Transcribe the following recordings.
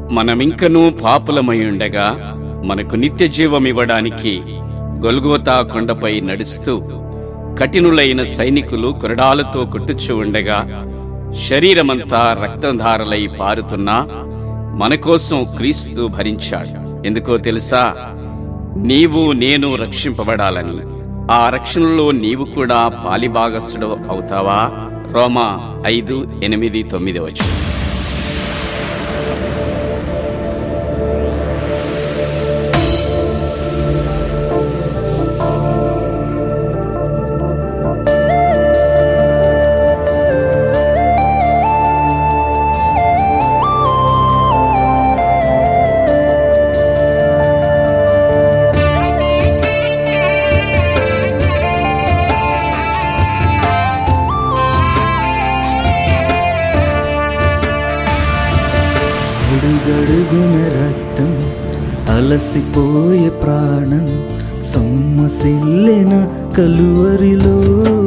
మనమింకనూ పాపులమై ఉండగా మనకు నిత్య జీవం ఇవ్వడానికి గొల్గోతా కొండపై నడుస్తూ కఠినులైన సైనికులు కొరడాలతో కొట్టుచూ ఉండగా శరీరమంతా రక్తధారలై పారుతున్నా మన కోసం క్రీస్తు భరించాడు ఎందుకో తెలుసా నీవు నేను రక్షింపబడాలని ఆ రక్షణలో నీవు కూడా పాలిభాగస్థుడు అవుతావా రోమా ఐదు ఎనిమిది తొమ్మిది వచ్చు అడుగడుగున రక్తం అలసిపోయే ప్రాణం సొమ్మసిల్లిన కలువరిలో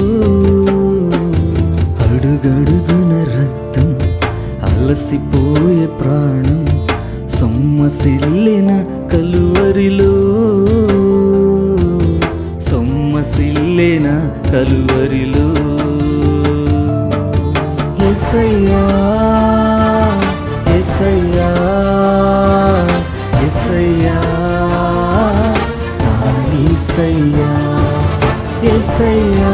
అడుగడుగున రక్తం అలసిపోయే ప్రాణం సొమ్మసిల్లిన కలువరిలో సొమ్మసిల్లిన కలువరిలో ఎసయ్యా ఎసయ్యా ఎసయ్యా నా ఎసయ్యా ఎసయ్యా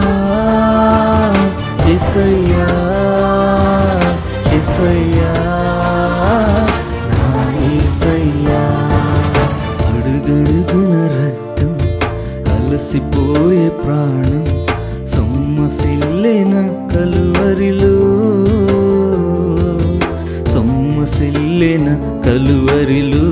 ఎసయ్యా ఎసయ్యా నా ఎసయ్యా అడుగడుగున రక్తం అలసిపోయే ప్రాణం సొమ్మసిల్లిన కలువరిలో సొమ్మసిల్లిన కలువరిలో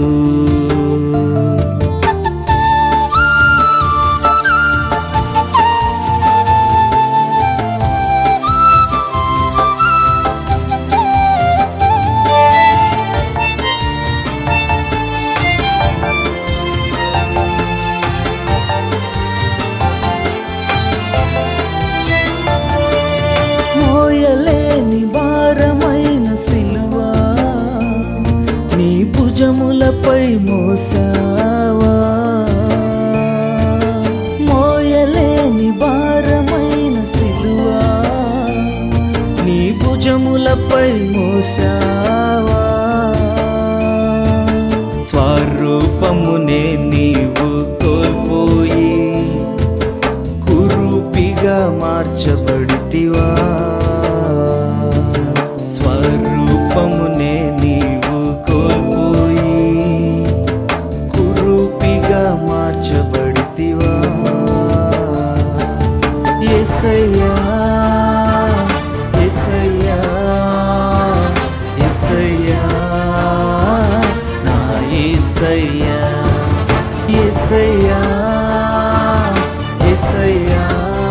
మోయలేని భారమైన సిలువా నీ భుజములపై మోసావా మోయలేని భారమైన సిలువా నీ భుజములపై మోసావా స్వరూపమునే నీవు కోల్పోయి కురూపిగా మార్చబడితివా స్వరూపమునే నీవు కోల్పోయి కురూపిగా మార్చబడితివా ఎసయ్యా ఎసయ్యా ఎసయ్యా నా ఎసయ్యా ఎసయ్యా ఎసయ్యా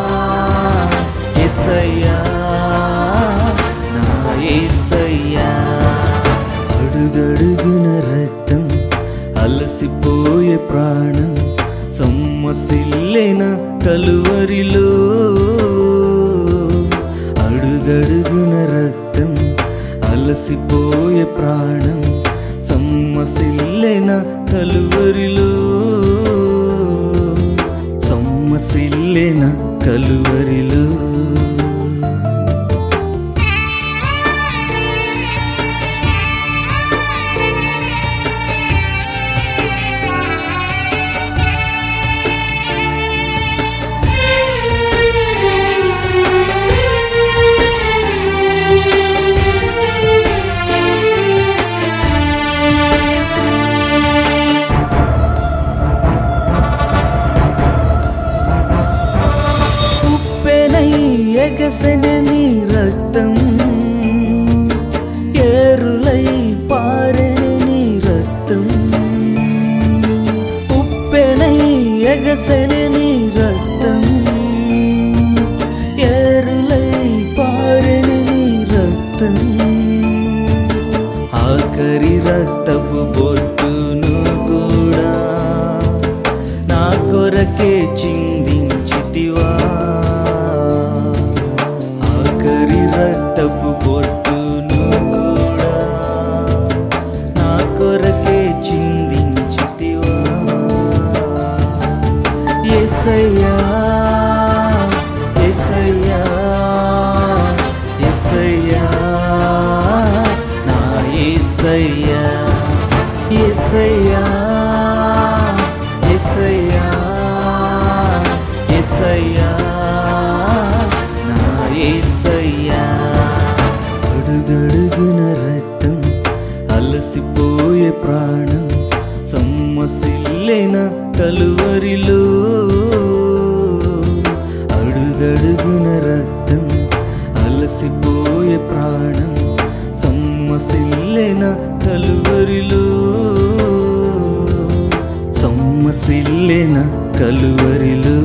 ఎసయ్యా నా ఎసయ్యా అడుగడుగున రక్తం అలసిపోయే ప్రాణం సొమ్మసిల్లిన కలువరిలో అడుగడుగున రక్తం అలసిపోయే ప్రాణం సొమ్మసిల్లిన కలువరిలో సొమ్మసిల్లిన కలువరిలో ఉప్పెనై ఎగసెన నీ రక్తం ఏరులై పారెన నీ రక్తం ఉప్పెనై ఎగసెన నీ రక్తం ఏరులై పారెన నీ రక్తం ఆఖరి రక్తపు బొట్టును కూడా నా కొరకే చిందించితివా ఆఖరి రక్తపు బొట్టును కూడా నా కొర ఎస్సయ్యా ఎస్సయ్యా ఎస్సయ్యా ఎస్సయ్యా నా ఎస్సయ్యా అడుగడుగున రక్తం అలసిపోయే ప్రాణం సమ్మసిల్లెన కలువరిలో అడుగడుగున రక్తం అలసిపోయే ప్రాణం సమ్మసిల్లెన కలువరిలో సమ్మసిల్లెన కలువరిలో